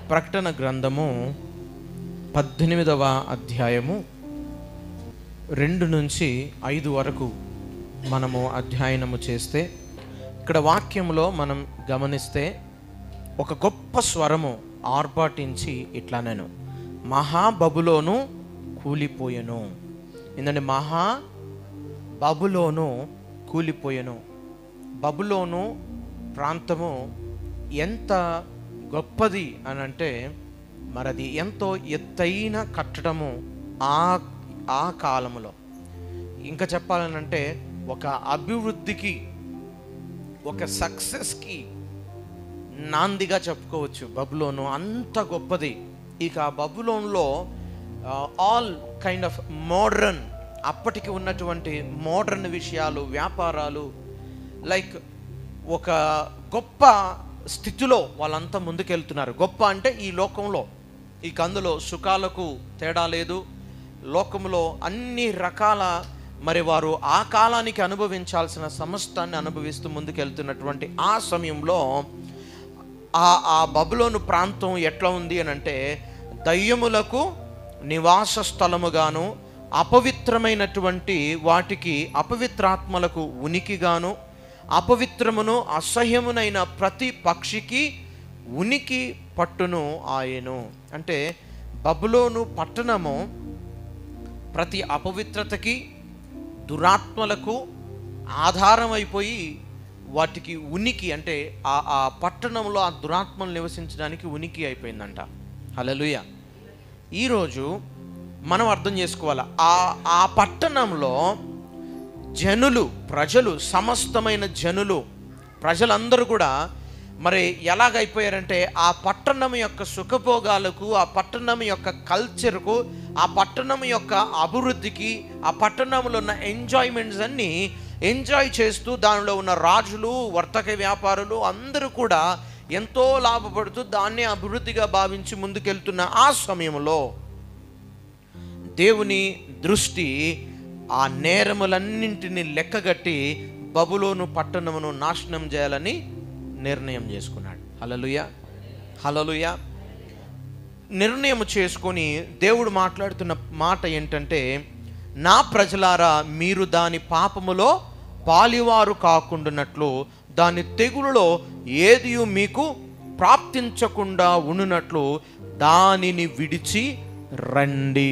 ప్రకటన గ్రంథము పద్దెనిమిదవ అధ్యాయము రెండు నుంచి ఐదు వరకు మనము అధ్యయనము చేస్తే ఇక్కడ వాక్యంలో మనం గమనిస్తే ఒక గొప్ప స్వరము ఆర్భాటించి ఇట్లా నేను మహాబబులోను కూలిపోయెను ఏంటంటే మహా బబులోను కూలిపోయెను బబులోను ప్రాంతము ఎంత గొప్పది అని అంటే మరది ఎంతో ఎత్తైన కట్టడము ఆ ఆ కాలములో ఇంకా చెప్పాలనంటే ఒక అభివృద్ధికి ఒక సక్సెస్కి నాందిగా చెప్పుకోవచ్చు బబులోను అంత గొప్పది ఇక ఆ బబులోన్లో ఆల్ కైండ్ ఆఫ్ మోడ్రన్ అప్పటికి ఉన్నటువంటి మోడ్రన్ విషయాలు వ్యాపారాలు లైక్ ఒక గొప్ప స్థితిలో వాళ్ళంతా ముందుకెళ్తున్నారు గొప్ప అంటే ఈ లోకంలో ఇక అందులో సుఖాలకు తేడా లేదు లోకంలో అన్ని రకాల మరి వారు ఆ కాలానికి అనుభవించాల్సిన సమస్తాన్ని అనుభవిస్తూ ముందుకెళ్తున్నటువంటి ఆ సమయంలో ఆ ఆ బబులోను ప్రాంతం ఎట్లా ఉంది అని అంటే దయ్యములకు నివాస స్థలముగాను అపవిత్రమైనటువంటి వాటికి అపవిత్రాత్మలకు ఉనికిగాను అపవిత్రమును అసహ్యమునైన ప్రతి పక్షికి ఉనికి పట్టును ఆయను అంటే బబులోను పట్టణము ప్రతి అపవిత్రతకి దురాత్మలకు ఆధారం అయిపోయి వాటికి ఉనికి అంటే ఆ ఆ పట్టణంలో ఆ దురాత్మలు నివసించడానికి ఉనికి అయిపోయిందంట హలలుయ ఈరోజు మనం అర్థం చేసుకోవాలి ఆ ఆ పట్టణంలో జనులు ప్రజలు సమస్తమైన జనులు ప్రజలందరూ కూడా మరి ఎలాగైపోయారంటే ఆ పట్టణం యొక్క సుఖభోగాలకు ఆ పట్టణం యొక్క కల్చర్కు ఆ పట్టణం యొక్క అభివృద్ధికి ఆ పట్టణంలో ఉన్న ఎంజాయ్మెంట్స్ అన్నీ ఎంజాయ్ చేస్తూ దానిలో ఉన్న రాజులు వర్తక వ్యాపారులు అందరూ కూడా ఎంతో లాభపడుతూ దాన్నే అభివృద్ధిగా భావించి ముందుకెళ్తున్న ఆ సమయంలో దేవుని దృష్టి ఆ నేరములన్నింటినీ లెక్కగట్టి బబులోను పట్టణమును నాశనం చేయాలని నిర్ణయం చేసుకున్నాడు హలలుయ హలలుయ నిర్ణయం చేసుకొని దేవుడు మాట్లాడుతున్న మాట ఏంటంటే నా ప్రజలారా మీరు దాని పాపములో పాలివారు కాకుండానట్లు దాని తెగులులో ఏది మీకు ప్రాప్తించకుండా ఉండునట్లు దానిని విడిచి రండి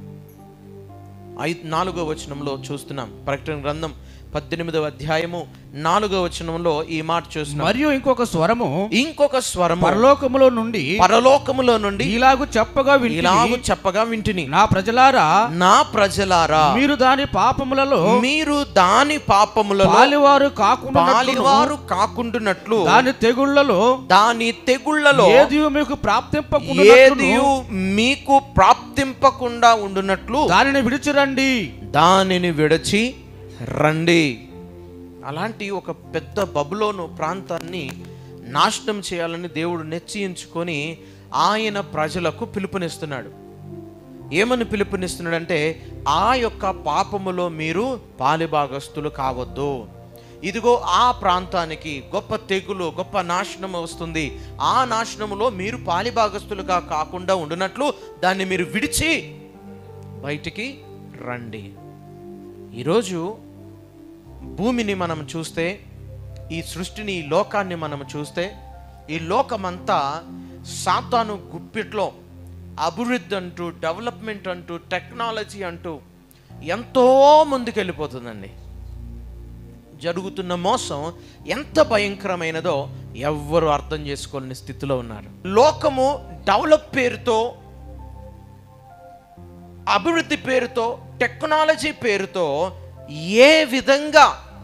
ఐదు నాలుగో వచనంలో చూస్తున్నాం ప్రకటన గ్రంథం పద్దెనిమిదవ అధ్యాయము నాలుగో వచనంలో ఈ మాట చూస్తున్నాం మరియు ఇంకొక స్వరము ఇంకొక స్వరము పరలోకములో నుండి పరలోకములో నుండి ఇలాగు చెప్పగా వింటిని ఇలాగు చెప్పగా వింటిని నా ప్రజలారా నా ప్రజలారా మీరు దాని పాపములలో మీరు దాని పాపములలో పాలివారు కాకుండా పాలివారు కాకుండునట్లు దాని తెగుళ్లలో దాని తెగుళ్లలో ఏది మీకు ప్రాప్తింపకుండా ఏది మీకు ప్రాప్తింపకుండా ఉండునట్లు దానిని విడిచిరండి దానిని విడచి రండి అలాంటి ఒక పెద్ద బబులోను ప్రాంతాన్ని నాశనం చేయాలని దేవుడు నిశ్చయించుకొని ఆయన ప్రజలకు పిలుపునిస్తున్నాడు ఏమని పిలుపునిస్తున్నాడంటే ఆ యొక్క పాపములో మీరు పాలిభాగస్తులు కావద్దు ఇదిగో ఆ ప్రాంతానికి గొప్ప తెగులు గొప్ప నాశనం వస్తుంది ఆ నాశనములో మీరు పాలిభాగస్తులుగా కాకుండా ఉండునట్లు దాన్ని మీరు విడిచి బయటికి రండి ఈరోజు భూమిని మనం చూస్తే ఈ సృష్టిని ఈ లోకాన్ని మనం చూస్తే ఈ లోకమంతా సాతాను గుప్పిట్లో అభివృద్ధి అంటూ డెవలప్మెంట్ అంటూ టెక్నాలజీ అంటూ ఎంతో ముందుకెళ్ళిపోతుందండి జరుగుతున్న మోసం ఎంత భయంకరమైనదో ఎవ్వరు అర్థం చేసుకోలేని స్థితిలో ఉన్నారు లోకము డెవలప్ పేరుతో అభివృద్ధి పేరుతో టెక్నాలజీ పేరుతో ఏ విధంగా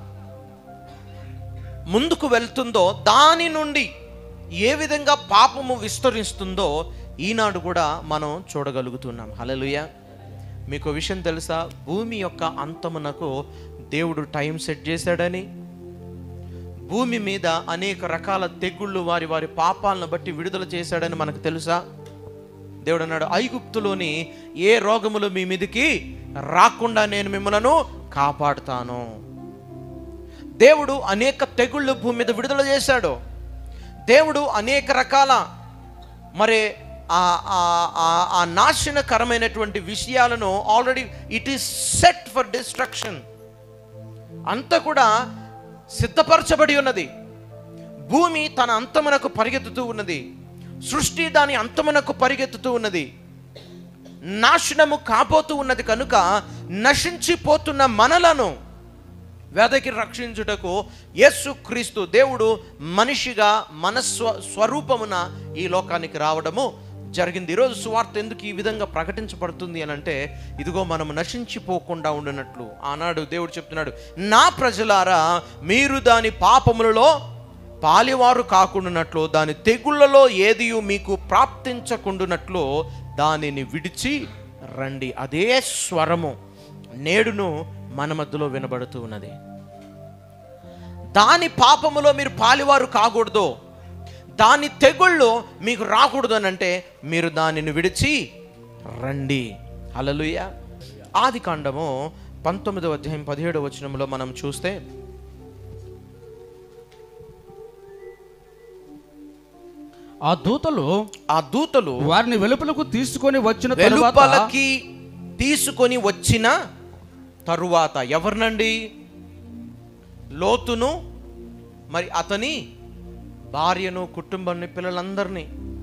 ముందుకు వెళ్తుందో దాని నుండి ఏ విధంగా పాపము విస్తరిస్తుందో ఈనాడు కూడా మనం చూడగలుగుతున్నాం హలలుయ మీకు విషయం తెలుసా భూమి యొక్క అంతమునకు దేవుడు టైం సెట్ చేశాడని భూమి మీద అనేక రకాల తెగుళ్ళు వారి వారి పాపాలను బట్టి విడుదల చేశాడని మనకు తెలుసా దేవుడు అన్నాడు ఐగుప్తులోని ఏ రోగములు మీ మీదికి రాకుండా నేను మిమ్మలను కాపాడుతాను దేవుడు అనేక తెగుళ్ళు భూమి మీద విడుదల చేశాడు దేవుడు అనేక రకాల మరి ఆ ఆ- ఆ- ఆ నాశనకరమైనటువంటి విషయాలను already it is set for destruction అంతా కూడా సిద్ధపరచబడి ఉన్నది భూమి తన అంతమునకు పరిగెత్తుతూ ఉన్నది సృష్టి దాని అంతమునకు పరిగెత్తుతూ ఉన్నది నాశనము కాబోతూ ఉన్నది కనుక నశించిపోతున్న మనలను వేదకి రక్షించుటకు యేసుక్రీస్తు దేవుడు మనిషిగా మన స్వ స్వరూపమున ఈ లోకానికి రావడము జరిగింది ఈరోజు సువార్త ఎందుకు ఈ విధంగా ప్రకటించబడుతుంది అని అంటే ఇదిగో మనం నశించిపోకుండా ఉండినట్లు ఆనాడు దేవుడు చెప్తున్నాడు నా ప్రజలారా మీరు దాని పాపములలో పాలివారు కాకుండానట్లు దాని తెగుళ్ళలో ఏది మీకు ప్రాప్తించకుండానట్లు దానిని విడిచి రండి అదే స్వరము నేడును మన మధ్యలో వినబడుతూ ఉన్నది దాని పాపములో మీరు పాలివారు కాకూడదు దాని తెగుళ్ళు మీకు రాకూడదు అని అంటే మీరు దానిని విడిచి రండి హల్లెలూయా ఆది కాండము పంతొమ్మిదవ అధ్యాయం పదిహేడవ వచనంలో మనం చూస్తే ఆ దూతలు ఆ దూతలు వారిని వెలుపలకు తీసుకొని వచ్చిన తరువాత వెలుపలకి తీసుకొని వచ్చిన తరువాత ఎవరినండి లోతును మరి అతని భార్యను కుటుంబాన్ని పిల్లలందరినీ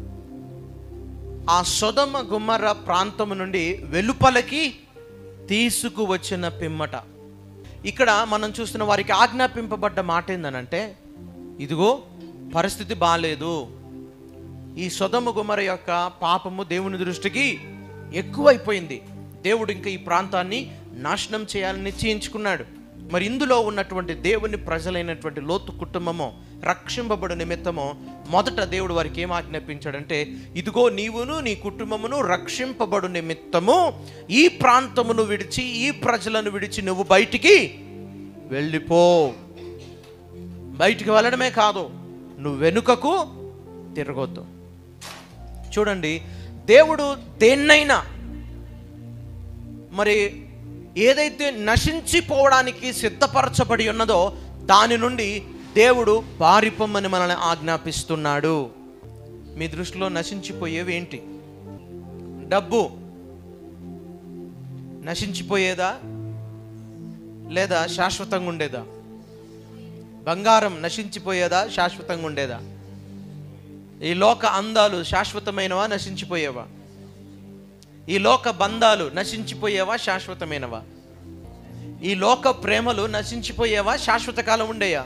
ఆ సొదమ గుమ్మర ప్రాంతము నుండి వెలుపలకి తీసుకువచ్చిన పిమ్మట ఇక్కడ మనం చూస్తున్న వారికి ఆజ్ఞాపింపబడ్డ మాట ఏందనంటే ఇదిగో పరిస్థితి బాగాలేదు ఈ సొదమ గుమర యొక్క పాపము దేవుని దృష్టికి ఎక్కువైపోయింది దేవుడు ఇంకా ఈ ప్రాంతాన్ని నాశనం చేయాలని నిశ్చయించుకున్నాడు మరి ఇందులో ఉన్నటువంటి దేవుని ప్రజలైనటువంటి లోతు కుటుంబము రక్షింపబడు నిమిత్తము మొదట దేవుడు వారికి ఏం ఆజ్ఞాపించాడంటే ఇదిగో నీవును నీ కుటుంబమును రక్షింపబడు నిమిత్తము ఈ ప్రాంతమును విడిచి ఈ ప్రజలను విడిచి నువ్వు బయటికి వెళ్ళిపో బయటికి వెళ్ళడమే కాదు నువ్వు వెనుకకు తిరగొద్దు చూడండి దేవుడు దేన్నైనా మరి ఏదైతే నశించిపోవడానికి సిద్ధపరచబడి ఉన్నదో దాని నుండి దేవుడు పారిపోమ్మని మనల్ని ఆజ్ఞాపిస్తున్నాడు మీ దృష్టిలో నశించిపోయేవి ఏంటి డబ్బు నశించిపోయేదా లేదా శాశ్వతంగా ఉండేదా బంగారం నశించిపోయేదా శాశ్వతంగా ఉండేదా ఈ లోక అందాలు శాశ్వతమైనవా నశించిపోయేవా ఈ లోక బంధాలు నశించిపోయేవా శాశ్వతమైనవా ఈ లోక ప్రేమలు నశించిపోయేవా శాశ్వత కాలం ఉండేయా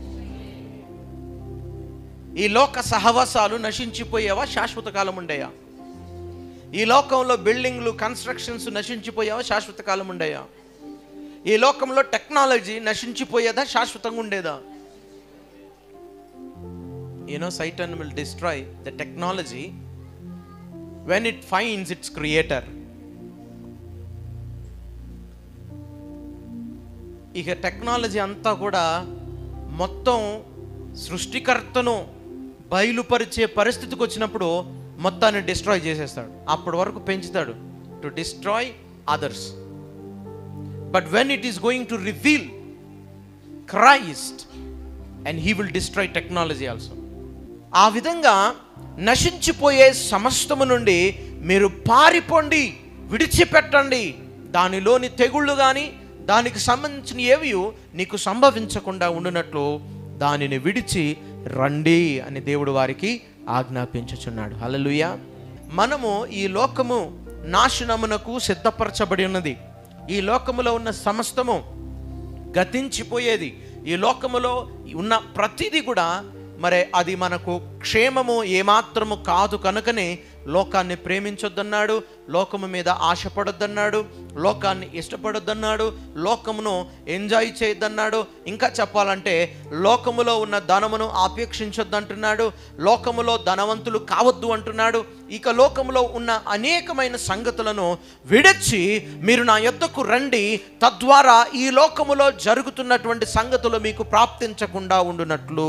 ఈ లోక సహవాసాలు నశించిపోయేవా శాశ్వత కాలం ఉండేయా ఈ లోకంలో బిల్డింగ్లు కన్స్ట్రక్షన్స్ నశించిపోయేవా శాశ్వత కాలం ఉండేయా ఈ లోకంలో టెక్నాలజీ నశించిపోయేదా శాశ్వతంగా ఉండేదా you know satan will destroy the technology when it finds its creator ఇక టెక్నాలజీ అంతా కూడా మొత్తం సృష్టికర్తను బయలుపరిచే పరిస్థితికి వచ్చినప్పుడు మొత్తాన్ని డిస్ట్రాయ్ చేసేస్తాడు అప్పటి వరకు పెంచుతాడు to destroy others but when it is going to reveal Christ and he will destroy technology also ఆ విధంగా నశించిపోయే సమస్తము నుండి మీరు పారిపోండి విడిచిపెట్టండి దానిలోని తెగుళ్ళు కానీ దానికి సంబంధించిన ఏవి నీకు సంభవించకుండా ఉండునట్లు దానిని విడిచి రండి అని దేవుడు వారికి ఆజ్ఞాపించుచున్నాడు హల్లెలూయా మనము ఈ లోకము నాశనమునకు సిద్ధపరచబడి ఉన్నది ఈ లోకములో ఉన్న సమస్తము గతించిపోయేది ఈ లోకములో ఉన్న ప్రతిదీ కూడా మరి అది మనకు క్షేమము ఏమాత్రము కాదు కనుకనే లోకాన్ని ప్రేమించొద్దన్నాడు లోకము మీద ఆశపడొద్దన్నాడు లోకాన్ని ఇష్టపడొద్దన్నాడు లోకమును ఎంజాయ్ చేయొద్దన్నాడు ఇంకా చెప్పాలంటే లోకములో ఉన్న ధనమును ఆపేక్షించొద్దంటున్నాడు లోకములో ధనవంతులు కావద్దు అంటున్నాడు ఇక లోకములో ఉన్న అనేకమైన సంగతులను విడచి మీరు నా యొద్దకు రండి తద్వారా ఈ లోకములో జరుగుతున్నటువంటి సంగతులు మీకు ప్రాప్తించకుండా ఉండునట్లు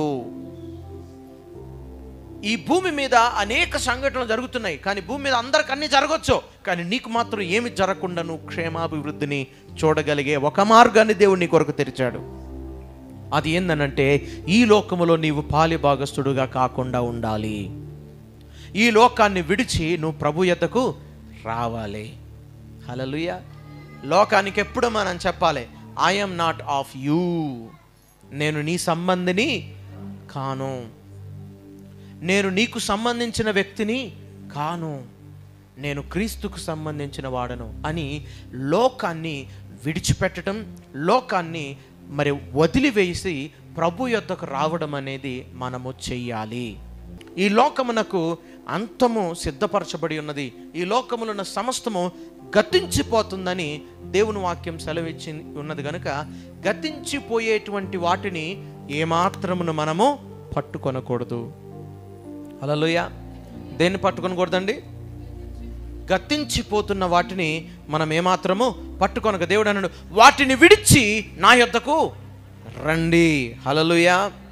ఈ భూమి మీద అనేక సంఘటనలు జరుగుతున్నాయి కానీ భూమి మీద అందరికి అన్ని జరగచ్చు కానీ నీకు మాత్రం ఏమి జరగకుండా నువ్వు క్షేమాభివృద్ధిని చూడగలిగే ఒక మార్గాన్ని దేవుడు నీ కొరకు తెరిచాడు అది ఏందనంటే ఈ లోకములో నీవు పాలి భాగస్థుడుగా కాకుండా ఉండాలి ఈ లోకాన్ని విడిచి నువ్వు ప్రభు యొద్దకు రావాలి హలలుయ లోకానికి ఎప్పుడు మనం చెప్పాలి ఐఎమ్ నాట్ ఆఫ్ యూ నేను నీ సంబంధిని కాను నేను నీకు సంబంధించిన వ్యక్తిని కాను నేను క్రీస్తుకు సంబంధించిన వాడను అని లోకాన్ని విడిచిపెట్టడం లోకాన్ని మరి వదిలివేసి ప్రభు యొద్దకు రావడం అనేది మనము చెయ్యాలి ఈ లోకమునకు అంతము సిద్ధపరచబడి ఉన్నది ఈ లోకములో ఉన్న సమస్తము గతించిపోతుందని దేవుని వాక్యం సెలవిచ్చి ఉన్నది కనుక గతించిపోయేటువంటి వాటిని ఏమాత్రమును మనము పట్టుకొనకూడదు హల్లెలూయ దేన్ని పట్టుకొనకూడదండి గతించిపోతున్న వాటిని మనం ఏమాత్రము పట్టుకొనక దేవుడు అన్నాడు వాటిని విడిచి నా యొద్దకు రండి హలలుయ